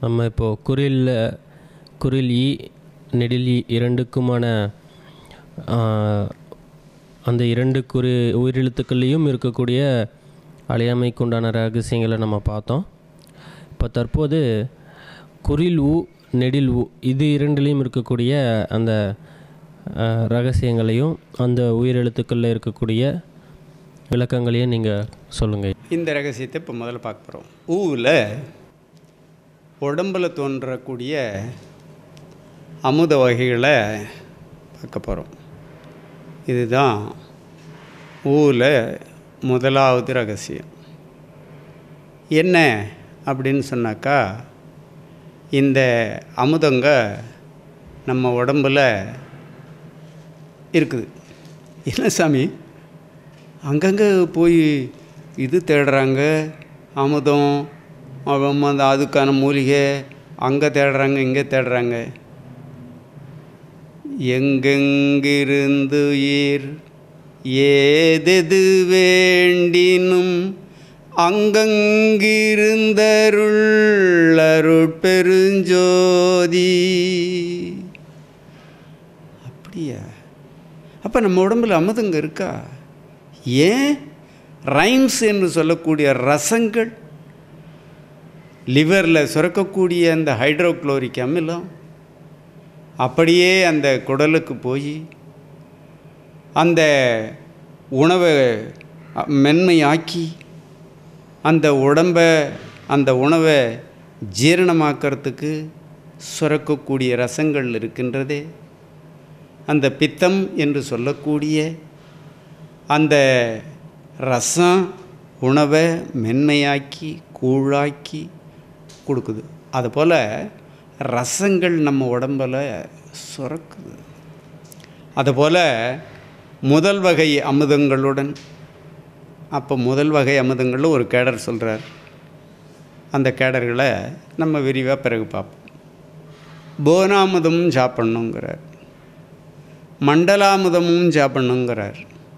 நம்ம இப்போது குறில் குறில் ஈ நெடில் ஈ இரண்டுக்குமான ஆ, அந்த இரண்டு குறி உயிரெழுத்துக்கள்லேயும் இருக்கக்கூடிய அழியாமைக்கு உண்டான ரகசியங்களை நம்ம பார்த்தோம் இப்போ தற்போது குறில் உ நெடில் உ இது இரண்டுலேயும் இருக்கக்கூடிய அந்த ஆ, ரகசியங்களையும் அந்த உயிரெழுத்துக்களில் இருக்கக்கூடிய விளக்கங்களையும் நீங்கள் சொல்லுங்கள் இந்த ரகசியத்தை இப்போ முதல்ல பார்க்க போகிறோம் ஊவில் உடம்பில் தோன்றக்கூடிய அமுத வகைகளை பார்க்க போகிறோம் இதுதான் ஊவில் முதலாவது ரகசியம் என்ன அப்படின்னு சொன்னாக்கா இந்த அமுதங்க நம்ம உடம்பில் இருக்குது என்ன சாமி அங்கங்கே போய் இது தேடுறாங்க அமுதம் அவன் அந்த அதுக்கான மூலிகை அங்கே தேடுறாங்க இங்கே தேடுறாங்க எங்கெங்கிருந்து ஈர் ஏதெது வேண்டினும் அங்கங்கிருந்தருள் அருட்பெருஞ்சோதி அப்படியா அப்போ நம்ம உடம்புல அமுதங்க இருக்கா ஏன் ரைம்ஸ் என்று சொல்லக்கூடிய ரசங்கள் லிவரில் சுரக்கக்கூடிய அந்த ஹைட்ரோக்ளோரிக் அமிலம் அப்படியே அந்த குடலுக்கு போய் அந்த உணவை அ- மென்மையாக்கி அந்த உடம்பை அந்த உணவை ஜீரணமாக்கிறதுக்கு சுரக்கக்கூடிய ரசங்கள் இருக்கின்றதே அந்த பித்தம் என்று சொல்லக்கூடிய அந்த ரசம் உணவை மென்மையாக்கி கூழாக்கி கொடுக்குது அதுபோல் ரசங்கள் நம்ம உடம்பில் சுரக்குது அதுபோல் முதல் வகை அமுதங்களுடன் அப்போ முதல் வகை அமுதங்களில் ஒரு கேடர் சொல்கிறார் அந்த கேடர்களை நம்ம விரிவாக பிறகு பார்ப்போம் போனாமுதமும் சாப்பிட்ணுங்கிறார் மண்டலாமுதமும் சாப்பிட்ணுங்கிறார்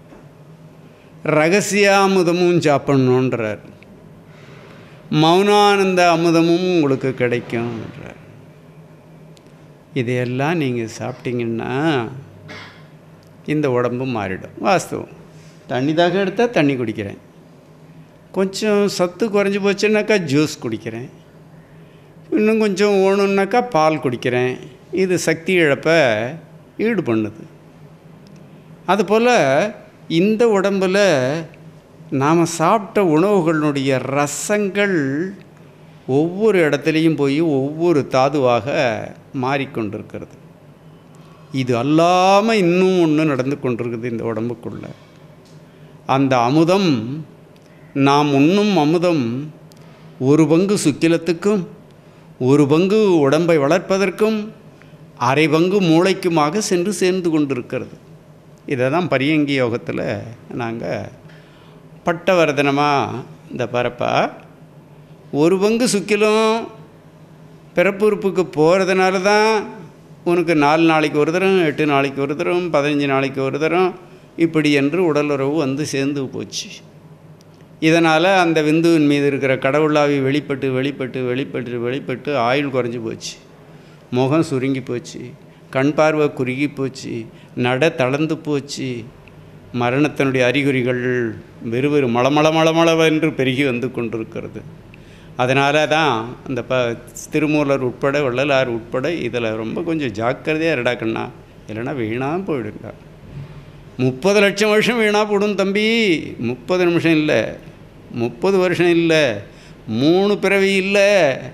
ரகசியாமுதமும் சாப்பிட்ணுன்றார் மௌனானந்த அமுதமும் உங்களுக்கு கிடைக்கும்ன்றார் இதையெல்லாம் நீங்கள் சாப்பிட்டீங்கன்னா இந்த உடம்பு மாறிடும் வாஸ்தவம் தண்ணி தாக எடுத்தால் தண்ணி குடிக்கிறேன் கொஞ்சம் சத்து குறைஞ்சி போச்சுன்னாக்கா ஜூஸ் குடிக்கிறேன் இன்னும் கொஞ்சம் ஓணுன்னாக்கா பால் குடிக்கிறேன் இது சக்தி இழப்பை ஈடு பண்ணுது அதுபோல் இந்த உடம்பில் நாம் சாப்பிட்ட உணவுகளுடைய ரசங்கள் ஒவ்வொரு இடத்துலையும் போய் ஒவ்வொரு தாதுவாக மாறிக்கொண்டிருக்கிறது இது அல்லாமல் இன்னும் ஒன்று நடந்து கொண்டிருக்குது இந்த உடம்புக்குள்ள அந்த அமுதம் நாம் உண்ணும் அமுதம் ஒரு பங்கு சுக்கிலத்துக்கும் ஒரு பங்கு உடம்பை வளர்ப்பதற்கும் அரை பங்கு மூளைக்குமாக சென்று சேர்ந்து கொண்டிருக்கிறது இதை தான் பரியங்கி யோகத்தில் நாங்கள் பட்டவர்தனமாக இந்த பரப்பா ஒரு பங்கு சுக்கிலும் பிறப்புறுப்புக்கு போகிறதுனால தான் உனக்கு நாலு நாளைக்கு ஒரு தரம் எட்டு நாளைக்கு ஒரு தரம் பதினஞ்சு நாளைக்கு ஒரு தரம் இப்படி என்று உடலுறவு வந்து சேர்ந்து போச்சு இதனால் அந்த விந்துவின் மீது இருக்கிற கடவுளாவி வெளிப்பட்டு வெளிப்பட்டு வெளிப்பட்டு வெளிப்பட்டு ஆயுள் குறைஞ்சி போச்சு முகம் சுருங்கி போச்சு கண் பார்வை குறுகி போச்சு நட தளர்ந்து போச்சு மரணத்தினுடைய அறிகுறிகள் வெறுவெறு மளமள மளமளவென்று பெருகி வந்து கொண்டிருக்கிறது அதனால தான் அந்த ப திருமூலர் உட்பட வள்ளலார் உட்பட இதில் ரொம்ப கொஞ்சம் ஜாக்கிரதையாக இருடா கண்ணா இல்லைன்னா வீணாக போயிடுங்க முப்பது லட்சம் வருஷம் வீணாக போடும் தம்பி முப்பது நிமிஷம் இல்லை முப்பது வருஷம் இல்லை மூணு பிறவி இல்லை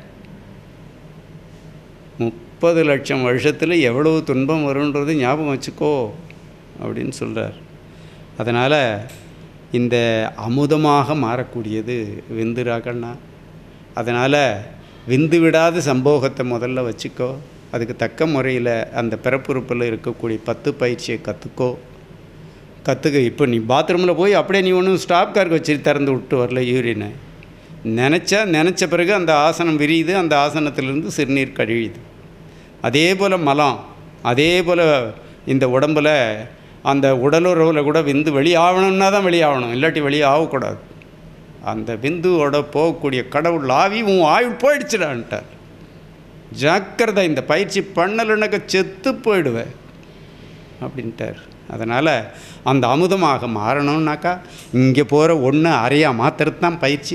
முப்பது லட்சம் வருஷத்தில் எவ்வளவு துன்பம் வருன்றது ஞாபகம் வச்சுக்கோ அப்படின்னு சொல்கிறார் அதனால் இந்த அமுதமாக மாறக்கூடியது விந்துரா கண்ணா அதனால் விந்து விடாத சம்போகத்தை முதல்ல வச்சுக்கோ அதுக்கு தக்க முறையில் அந்த பிறப்புறுப்பில் இருக்கக்கூடிய பத்து பயிற்சியை கற்றுக்கோ கற்றுக்க இப்போ நீ பாத்ரூமில் போய் அப்படியே நீ ஒன்றும் ஸ்டாப் கார்க்கு வச்சு திறந்து விட்டு வரல யூரினை நினச்சா நினச்ச பிறகு அந்த ஆசனம் விரியுது அந்த ஆசனத்திலிருந்து சிறுநீர் கழியுது அதே போல் மலம் அதே போல் இந்த உடம்பில் அந்த உடலுறவில் கூட விந்து வெளியாகணும்னா தான் வெளியாகணும் இல்லாட்டி வெளியாகக்கூடாது அந்த விந்துவோட போகக்கூடிய கடவுள் ஆவி உன் ஆயுள் போயிடுச்சுடான்ட்டார் ஜாக்கிரதை இந்த பயிற்சி பண்ணலைன்னாக்க செத்து போயிடுவேன் அப்படின்ட்டார் அதனால் அந்த அமுதமாக மாறணும்னாக்கா இங்கே போகிற ஒன்று அறையா மாத்திரத்து தான் பயிற்சி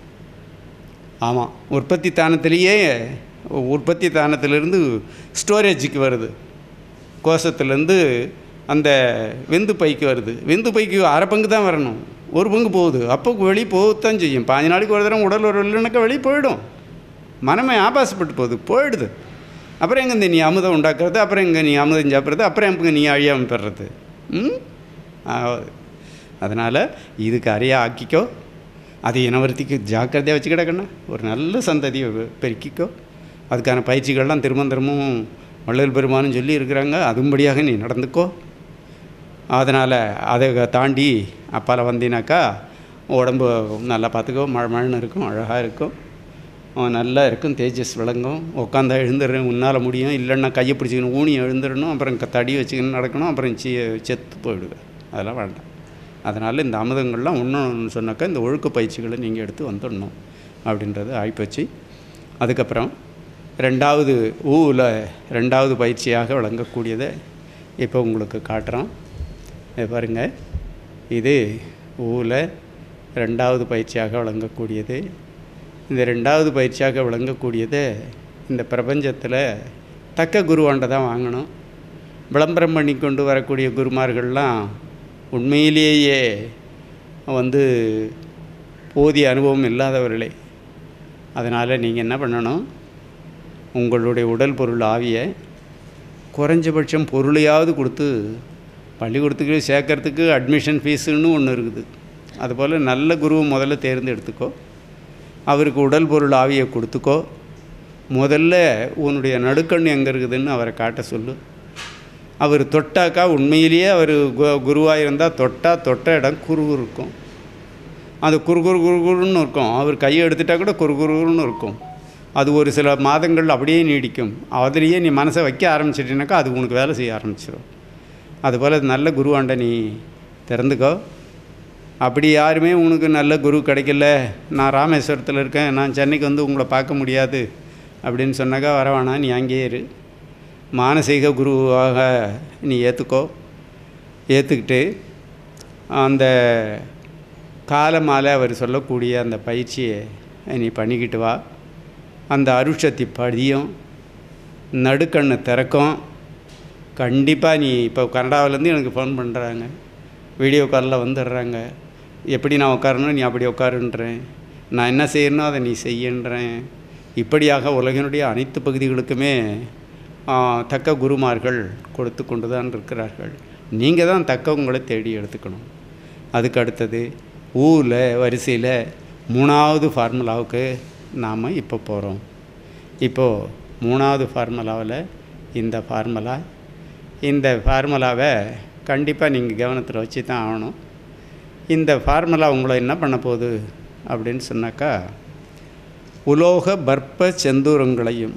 ஆமாம் உற்பத்தி தானத்திலேயே உற்பத்தி தானத்திலிருந்து ஸ்டோரேஜுக்கு வருது கோஷத்துலேருந்து அந்த வெந்து பைக்கு வருது வெந்து பைக்கு அரை பங்கு தான் வரணும் ஒரு பங்கு போகுது அப்போ வெளியே போகத்தான் செய்யும் பாஞ்சு நாளைக்கு ஒரு தடவை உடல் ஒரு இல்லைனாக்கா வெளியே போயிடும் மனமே ஆபாசப்பட்டு போகுது போயிடுது அப்புறம் எங்கே நீ அமுதம் உண்டாக்குறது அப்புறம் எங்கே நீ அமுதம் சாப்பிட்றது அப்புறம் எங்கே நீ அழியாமல் பெறுறது ம் ஆகாது. அதனால் இதுக்கு அறையா ஆக்கிக்கோ அது இனவர்த்திக்கு ஜாக்கிரதையாக வச்சு கிடக்கண்ணா ஒரு நல்ல சந்ததியை பெ- பெருக்கிக்கோ அதுக்கான பயிற்சிகள்லாம் திரும்ப திரும்பவும் வள்ளல் பெருமானும் சொல்லி இருக்கிறாங்க அதுபடியாக நீ நடந்துக்கோ அதனால் அதை தாண்டி அப்பால் வந்தினாக்கா உடம்பு நல்லா பார்த்துக்கோ மழை மழைன்னு இருக்கும் அழகாக இருக்கும் அவன் நல்லா இருக்கும் தேஜஸ் விளங்கும் உட்காந்தா எழுந்துடுறேன் உன்னால் முடியும் இல்லைன்னா கையை பிடிச்சிக்கணும் ஊனி எழுந்துடணும் அப்புறம் க- தடி வச்சுக்கணும் நடக்கணும் அப்புறம் சி செத்து போயிடுவேன் அதெல்லாம் வேண்டாம் அதனால் இந்த அமுதங்கள்லாம் ஒன்று சொன்னாக்கா இந்த ஒழுக்க பயிற்சிகளை நீங்கள் எடுத்து வந்துடணும் அப்படின்றது ஆகிப்போச்சு அதுக்கப்புறம் ரெண்டாவது ஊவில் ரெண்டாவது பயிற்சியாக விளங்கக்கூடியதை இப்போ உங்களுக்கு காட்டுறோம் இதை பாருங்க இது ஊவில் ரெண்டாவது பயிற்சியாக விளங்கக்கூடியது இந்த ரெண்டாவது பயிற்சியாக விளங்கக்கூடியதை இந்த பிரபஞ்சத்தில் தக்க குருவாண்ட தான் வாங்கணும் விளம்பரம் பண்ணி கொண்டு வரக்கூடிய குருமார்கள்லாம் உண்மையிலேயே வந்து போதிய அனுபவம் இல்லாதவர்களே அதனால் நீங்கள் என்ன பண்ணணும் உங்களுடைய உடல் பொருள் ஆவியை குறைஞ்சபட்சம் பொருளையாவது கொடுத்து பள்ளிக்கூடத்துக்கு சேர்க்கறதுக்கு அட்மிஷன் ஃபீஸுன்னு ஒன்று இருக்குது அதுபோல் நல்ல குருவை முதல்ல தேர்ந்தெடுத்துக்கோ அவருக்கு உடல் பொருள் ஆவியை கொடுத்துக்கோ முதல்ல உன்னுடைய நடுக்கண் எங்கே இருக்குதுன்னு அவரை காட்ட சொல்லு அவர் தொட்டாக்கா உண்மையிலேயே அவர் குருவாக இருந்தால் தொட்டா தொட்ட இடம் குறுகு இருக்கும் அது குறுகுறு குறுகுறுன்னு இருக்கும் அவர் கையை எடுத்துட்டா கூட குறுகுறுன்னு இருக்கும் அது ஒரு சில மாதங்கள் அப்படியே நீடிக்கும் அதுலேயே நீ மனசை வைக்க ஆரம்பிச்சிட்டினாக்கா அது உனக்கு வேலை செய்ய ஆரம்பிச்சிடும் அதுபோல் நல்ல குருவாண்ட நீ திறந்துக்கோ அப்படி யாருமே உனக்கு நல்ல குரு கிடைக்கல நான் ராமேஸ்வரத்தில் இருக்கேன் நான் சென்னைக்கு வந்து உங்களை பார்க்க முடியாது அப்படின்னு சொன்னாக்கா வர வேணாம் நீ அங்கேயே இரு மானசீக குருவாக நீ ஏற்றுக்கோ ஏற்றுக்கிட்டு அந்த கால மாலை அவர் சொல்லக்கூடிய அந்த பயிற்சியை நீ பண்ணிக்கிட்டு வா அந்த அருட்சக்தி படியும் நடுக்கண்ணு திறக்கும் கண்டிப்பாக நீ இப்போ கனடாவிலேருந்து எனக்கு ஃபோன் பண்ணுறாங்க வீடியோ காலில் வந்துடுறாங்க எப்படி நான் உட்காரணும் நீ அப்படி உட்காருன்றேன் நான் என்ன செய்யணும் அதை நீ செய்யன்றேன் இப்படியாக உலகினுடைய அனைத்து பகுதிகளுக்குமே ஆ, தக்க குருமார்கள் கொடுத்து கொண்டு தான் இருக்கிறார்கள் நீங்கள் தான் தக்கவங்களை தேடி எடுத்துக்கணும் அதுக்கு அடுத்தது ஊரில் வரிசையில் மூணாவது ஃபார்முலாவுக்கு நாம் இப்போ போகிறோம் இப்போது மூணாவது ஃபார்முலாவில் இந்த ஃபார்முலா இந்த ஃபார்முலாவை கண்டிப்பாக நீங்கள் கவனத்தில் வச்சு தான் ஆகணும் இந்த ஃபார்முலா உங்களை என்ன பண்ண போகுது அப்படின்னு சொன்னாக்கா உலோக பற்ப செந்தூரங்களையும்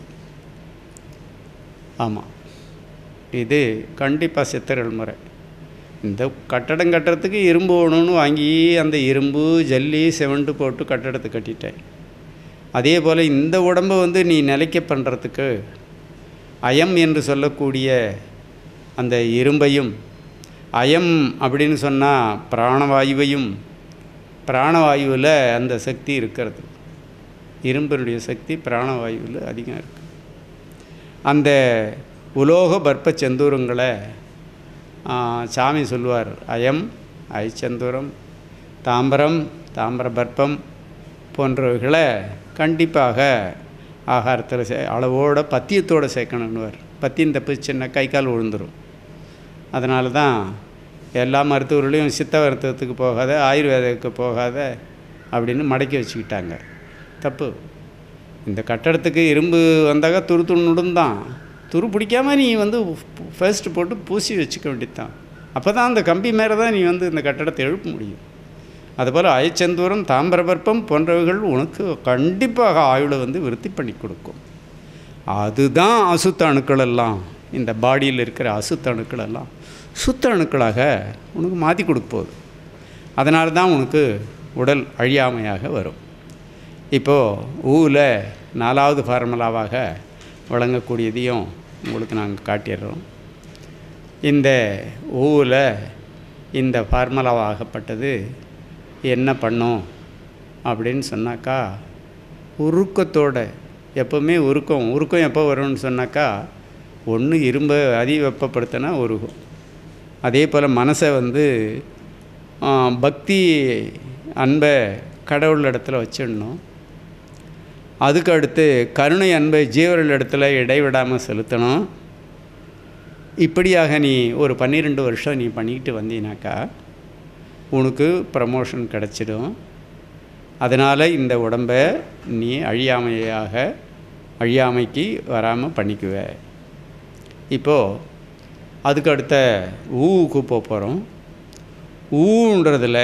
ஆமாம் இது கண்டிப்பாக சித்தர்கள் முறை இந்த கட்டடம் கட்டுறதுக்கு இரும்பு வேணும்னு வாங்கி அந்த இரும்பு ஜல்லி சிமெண்ட்டு போட்டு கட்டடத்தை கட்டிட்டேன் அதே போல் இந்த உடம்பை வந்து நீ நிலைக்க பண்ணுறதுக்கு அயம் என்று சொல்லக்கூடிய அந்த இரும்பையும் அயம் அப்படின்னு சொன்னால் பிராணவாயுவையும் பிராணவாயுவில் அந்த சக்தி இருக்கிறது இரும்பினுடைய சக்தி பிராணவாயுவில் அதிகம் இருக்குது அந்த உலோக பற்ப செந்தூரங்களை ஆ, சாமி சொல்லுவார் அயம் ஐச்சந்தூரம் தாம்பரம் தாம்பர பற்பம் போன்றவைகளை கண்டிப்பாக ஆகாரத்தில் சே அளவோட பத்தியத்தோடு சேர்க்கணுன்னுவார் பத்தியம் தப்பிச்சுன்னா கை கால் விழுந்துடும் அதனால தான் எல்லா மருத்துவர்களையும் சித்த மருத்துவத்துக்கு போகாத ஆயுர்வேதத்துக்கு போகாத அப்படின்னு மடக்கி வச்சுக்கிட்டாங்க தப்பு இந்த கட்டடத்துக்கு இரும்பு வந்தாக்க துரு துணுடும் தான் துரு பிடிக்காம நீ வந்து ஃபர்ஸ்ட் போட்டு பூசி வச்சுக்க வேண்டியதுதான் அப்போ தான் அந்த கம்பி மேலே தான் நீ வந்து இந்த கட்டடத்தை எழுப்ப முடியும் அதுபோல் அயச்சந்தூரம் தாமிரபற்பம் போன்றவைகள் உனக்கு கண்டிப்பாக ஆயுளை வந்து விருத்தி பண்ணி கொடுக்கும் அதுதான் அசுத்த அணுக்கள் எல்லாம் இந்த பாடியில் இருக்கிற அசுத்த அணுக்கள் எல்லாம் சுத்த அணுக்களாக உனக்கு மாற்றி கொடுக்க போகுது அதனால தான் உனக்கு உடல் அழியாமையாக வரும் இப்போது ஊவில் நாலாவது ஃபார்முலாவாக வழங்கக்கூடியதையும் உங்களுக்கு நாங்கள் காட்டிடுறோம் இந்த ஊவில் இந்த ஃபார்முலாவாகப்பட்டது என்ன பண்ணும் அப்படின்னு சொன்னாக்கா உருக்கத்தோட எப்போவுமே உருக்கம் உருக்கம் எப்போ வரும்னு சொன்னாக்கா ஒன்று இரும்பை அதி வெப்பப்படுத்தினா உருகும் அதே போல் மனசை வந்து ஆ, பக்தி அன்பை கடவுள் இடத்துல வச்சிடணும் அதுக்கு அடுத்து கருணை அன்பை ஜீவர்கள் இடத்துல இடைவிடாமல் செலுத்தணும் இப்படியாக நீ ஒரு பன்னிரெண்டு வருஷம் நீ பண்ணிக்கிட்டு வந்தீனாக்கா உனக்கு ப்ரமோஷன் கிடச்சிடும் அதனால் இந்த உடம்பை நீ அழியாமையாக அழியாமைக்கு வராமல் பண்ணிக்குவ இப்போது அதுக்கு அடுத்த ஊவுக்கு போக போகிறோம் ஊன்றதில்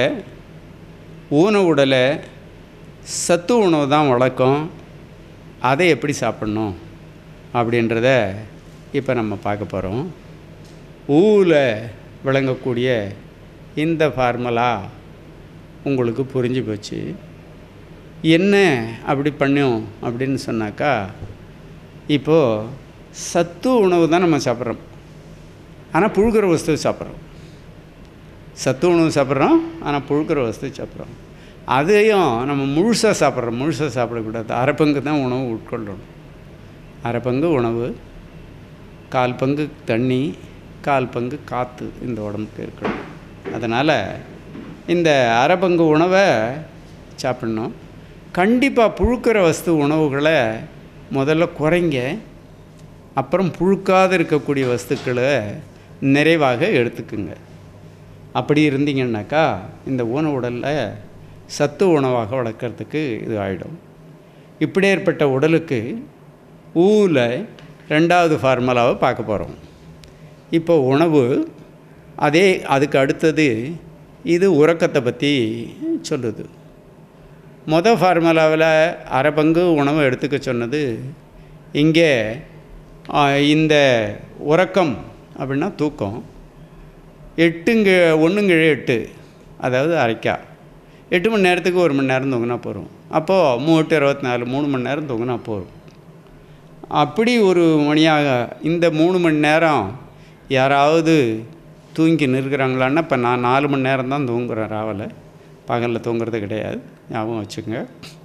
ஊன உடலை சத்து உணவு தான் வழக்கம் அதை எப்படி சாப்பிட்ணும் அப்படின்றத இப்போ நம்ம பார்க்க போகிறோம் ஊவில் விளங்கக்கூடிய இந்த ஃபார்முலா உங்களுக்கு புரிஞ்சு போச்சு என்ன அப்படி பண்ணும் அப்படின்னு சொன்னாக்கா இப்போது சத்து உணவு தான் நம்ம சாப்பிட்றோம் ஆனால் புழுக்கிற வஸ்து சாப்பிட்றோம் சத்து உணவு சாப்பிட்றோம் ஆனால் புழுக்கிற வஸ்து சாப்பிட்றோம் அதையும் நம்ம முழுசாக சாப்பிட்றோம் முழுசாக சாப்பிடக்கூடாது அரை பங்கு தான் உணவு உட்கொள்ளணும் அரை பங்கு உணவு கால் பங்கு தண்ணி கால் பங்கு காற்று இந்த உடம்புக்கு இருக்கணும் அதனால் இந்த அரை பங்கு உணவை சாப்பிட்ணும் கண்டிப்பாக புழுக்கிற வஸ்து உணவுகளை முதல்ல குறைங்க அப்புறம் புழுக்காத இருக்கக்கூடிய வஸ்துக்களை நிறைவாக எடுத்துக்குங்க அப்படி இருந்தீங்கன்னாக்கா இந்த ஊன உடலில் சத்து உணவாக வளர்க்குறதுக்கு இது ஆகிடும் இப்படி ஏற்பட்ட உடலுக்கு ஊவில் ரெண்டாவது ஃபார்முலாவை பார்க்க போகிறோம் இப்போ உணவு அதே அதுக்கு அடுத்தது இது உறக்கத்தை பற்றி சொல்லுது மொதல் ஃபார்முலாவில் அரை பங்கு உணவு எடுத்துக்க சொன்னது இங்கே ஆ, இந்த உறக்கம் அப்படின்னா தூக்கம் எட்டுங்க ஒன்றுங்கிழ எட்டு அதாவது அரைக்கா எட்டு மணி நேரத்துக்கு ஒரு மணி நேரம் தூங்கினா போதும் அப்போது மூட்டு இருபத்தி நாலு மூணு மணி நேரம் தூங்கினா போதும் அப்படி ஒரு மணியாக இந்த மூணு மணி நேரம் யாராவது தூங்கி நிற்கிறாங்களான்னா இப்போ நான் நாலு மணி நேரம் தான் தூங்குறேன் ராவில் பகலில் தூங்குறது கிடையாது ஞாபகம் வச்சுக்கோங்க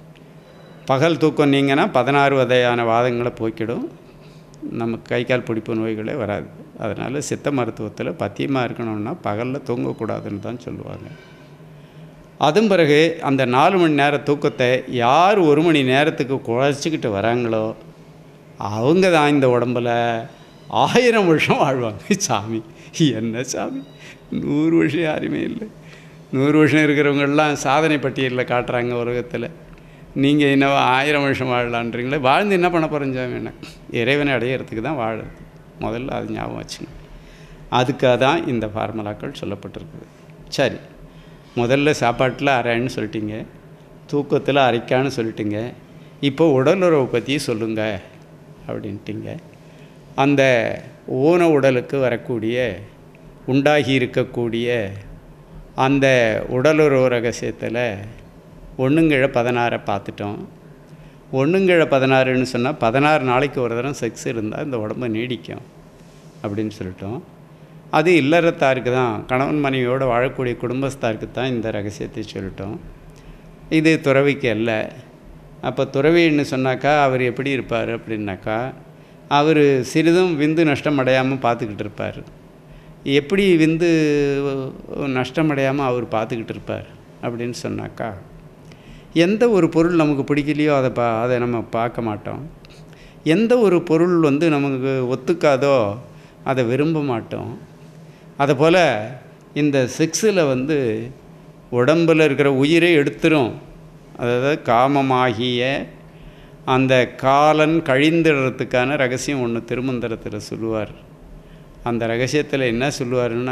பகல் தூக்கம் நீங்கன்னா பதினாறு வகையான வாதங்களை போக்கிடும் நமக்கு கை கால் பிடிப்பு நோய்களே வராது அதனால் சித்த மருத்துவத்தில் பத்தியமாக இருக்கணும்னா பகலில் தூங்கக்கூடாதுன்னு தான் சொல்லுவாங்க அதுவும் பிறகு அந்த நாலு மணி நேர தூக்கத்தை யார் ஒரு மணி நேரத்துக்கு குறைச்சிக்கிட்டு வராங்களோ அவங்க தான் இந்த உடம்பில் ஆயிரம் வருஷம் வாழ்வாங்க சாமி என்ன சாமி நூறு வருஷம் யாருமே இல்லை நூறு வருஷம் இருக்கிறவங்கெல்லாம் சாதனை பட்டியலில் காட்டுறாங்க உலகத்தில் நீங்கள் என்ன ஆயிரம் வருஷம் வாழலான்றீங்களே வாழ்ந்து என்ன பண்ண போகிறேன் சாமி என்ன இறைவனை அடையிறதுக்கு தான் வாழுறது முதல்ல அது ஞாபகம் வச்சுங்க அதுக்காக தான் இந்த ஃபார்முலாக்கள் சொல்லப்பட்டிருக்குது சரி முதல்ல சாப்பாட்டில் அரைன்னு சொல்லிட்டீங்க தூக்கத்தில் அரைக்கான்னு சொல்லிட்டீங்க இப்போ உடல் உறவு பற்றி சொல்லுங்கள் அப்படின்ட்டீங்க அந்த ஊன உடலுக்கு வரக்கூடிய உண்டாகி இருக்கக்கூடிய அந்த உடலுறவு ரகசியத்தில் ஒன்றுங்கிழ பதினாறை பார்த்துட்டோம் ஒன்றுங்கிழ பதினாறுன்னு சொன்னால் பதினாறு நாளைக்கு ஒரு தரம் செக்ஸ் இருந்தால் இந்த உடம்பு நீடிக்கும் அப்படின்னு சொல்லிட்டோம் அது இல்லறத்தாருக்கு தான் கணவன் மனைவியோடு வாழக்கூடிய குடும்பஸ்தாருக்கு தான் இந்த ரகசியத்தை சொல்லிட்டோம் இது துறவிக்கு அல்ல அப்போ துறவின்னு சொன்னாக்கா அவர் எப்படி இருப்பார் அப்படின்னாக்கா அவர் சிறிதும் விந்து நஷ்டம் அடையாமல் பார்த்துக்கிட்டு இருப்பார் எப்படி விந்து நஷ்டம் அடையாமல் அவர் பார்த்துக்கிட்டு இருப்பார் அப்படின்னு சொன்னாக்கா எந்த ஒரு பொருள் நமக்கு பிடிக்கலையோ அதை பா அதை நம்ம பார்க்க மாட்டோம் எந்த ஒரு பொருள் வந்து நமக்கு ஒத்துக்காதோ அதை விரும்ப மாட்டோம் அதுபோல் இந்த செக்ஸில் வந்து உடம்பில் இருக்கிற உயிரை எடுத்துரும் அதாவது காமமாகிய அந்த காலன் கழிந்துடுறதுக்கான ரகசியம் ஒன்று திருமந்திரத்தில் சொல்லுவார் அந்த ரகசியத்தில் என்ன சொல்லுவாருன்னா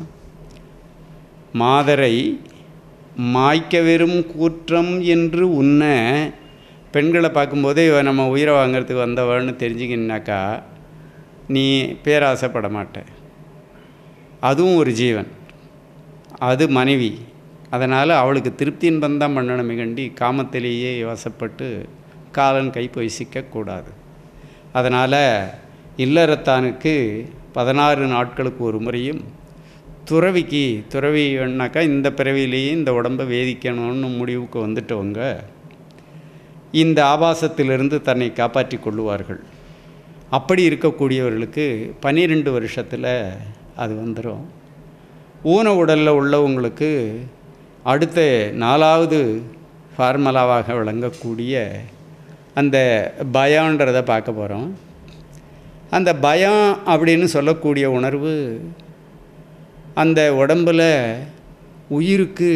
மாதரை மாய்க்க வெறும் கூற்றம் என்று உன்ன பெண்களை பார்க்கும்போதே இவ நம்ம உயிரை வாங்கிறதுக்கு வந்தவன்னு தெரிஞ்சுக்கினாக்கா நீ பேராசைப்பட மாட்ட அதுவும் ஒரு ஜீவன் அது மனைவி அதனால் அவளுக்கு திருப்தி இன்பம் தான் பண்ணணுமே கண்டி காமத்திலேயே வசப்பட்டு காலன் கை போய் சிக்கக்கூடாது அதனால் இல்லறத்தானுக்கு பதினாறு நாட்களுக்கு ஒரு முறையும் துறவிக்கு துறவின்னாக்கா இந்த பிறவிலேயே இந்த உடம்பை வேதிக்கணும்னு முடிவுக்கு வந்துட்டவங்க இந்த ஆபாசத்திலிருந்து தன்னை காப்பாற்றி கொள்ளுவார்கள் அப்படி இருக்கக்கூடியவர்களுக்கு பன்னிரெண்டு வருஷத்தில் அது வந்துடும் ஊன உடலில் உள்ளவங்களுக்கு அடுத்த நாலாவது ஃபார்மலாவாக விளங்கக்கூடிய அந்த பயன்றதை பார்க்க போகிறோம் அந்த பயம் அப்படின்னு சொல்லக்கூடிய உணர்வு அந்த உடம்பில் உயிருக்கு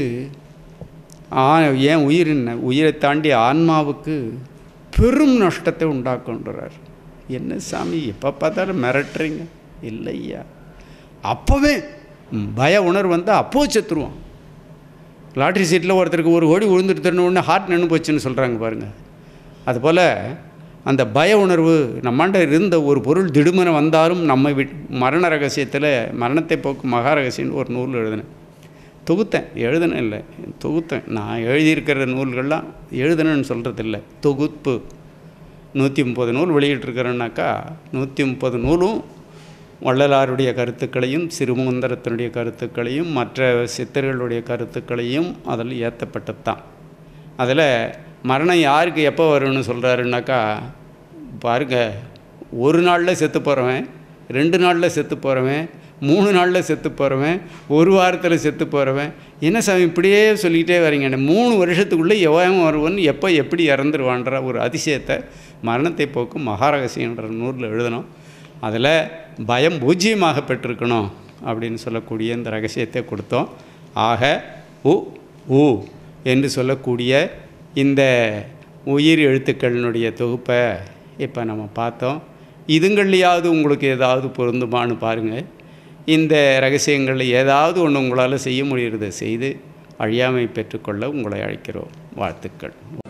ஆ ஏன் உயிர் என்ன உயிரை தாண்டி ஆன்மாவுக்கு பெரும் நஷ்டத்தை உண்டாக்குன்றார் என்ன சாமி எப்போ பார்த்தாலும் மிரட்டுறீங்க இல்லையா அப்போவே பய உணர்வு வந்தால் அப்போ செத்துருவான் லாட்ரி சீட்டில் ஒருத்தருக்கு ஒரு கோடி விழுந்துட்டு உடனே ஹார்ட் நின்று போச்சுன்னு சொல்கிறாங்க பாருங்கள் அதுபோல் அந்த பய உணர்வு நம்மாண்ட இருந்த ஒரு பொருள் திடுமென வந்தாலும் நம்மை விட் மரண ரகசியத்தில் மரணத்தை போக்கும் மகா ரகசியம்னு ஒரு நூல் எழுதினேன் தொகுத்தேன் எழுதினேன் இல்லை தொகுத்தேன் நான் எழுதியிருக்கிற நூல்கள்லாம் எழுதுனேன்னு சொல்கிறது இல்லை தொகுப்பு நூற்றி முப்பது நூல் வெளியிட்டிருக்கிறேன்னாக்கா நூற்றி முப்பது நூலும் வள்ளலாருடைய கருத்துக்களையும் சிறுமுந்தரத்தினுடைய கருத்துக்களையும் மற்ற சித்தர்களுடைய கருத்துக்களையும் அதில் ஏற்றப்பட்டது தான் அதில் மரணம் யாருக்கு எப்போ வரும்னு சொல்கிறாருன்னாக்கா பாருங்க ஒரு நாளில் செத்து போகிறவன் ரெண்டு நாளில் செத்து போகிறவன் மூணு நாளில் செத்து போகிறவன் ஒரு வாரத்தில் செத்து போகிறவன் என்ன சாமி இப்படியே சொல்லிக்கிட்டே வரீங்க மூணு வருஷத்துக்குள்ளே எவன் வருவன் எப்போ எப்படி இறந்துருவான்ற ஒரு அதிசயத்தை மரணத்தை போக்கும் மகாரகசியன்ற நூலில் எழுதணும் அதில் பயம் பூஜ்ஜியமாக பெற்றிருக்கணும் அப்படின்னு சொல்லக்கூடிய இந்த ரகசியத்தை கொடுத்தோம் ஆக உ உ என்று சொல்லக்கூடிய இந்த உயிர் எழுத்துக்களினுடைய தொகுப்பை இப்போ நம்ம பார்த்தோம் இதுங்கள்லையாவது உங்களுக்கு ஏதாவது பொருந்துமான்னு பாருங்கள் இந்த ரகசியங்களில் ஏதாவது ஒன்று உங்களால் செய்ய முடிகிறத செய்து அழியாமை பெற்றுக்கொள்ள உங்களை அழைக்கிறோம் வாழ்த்துக்கள்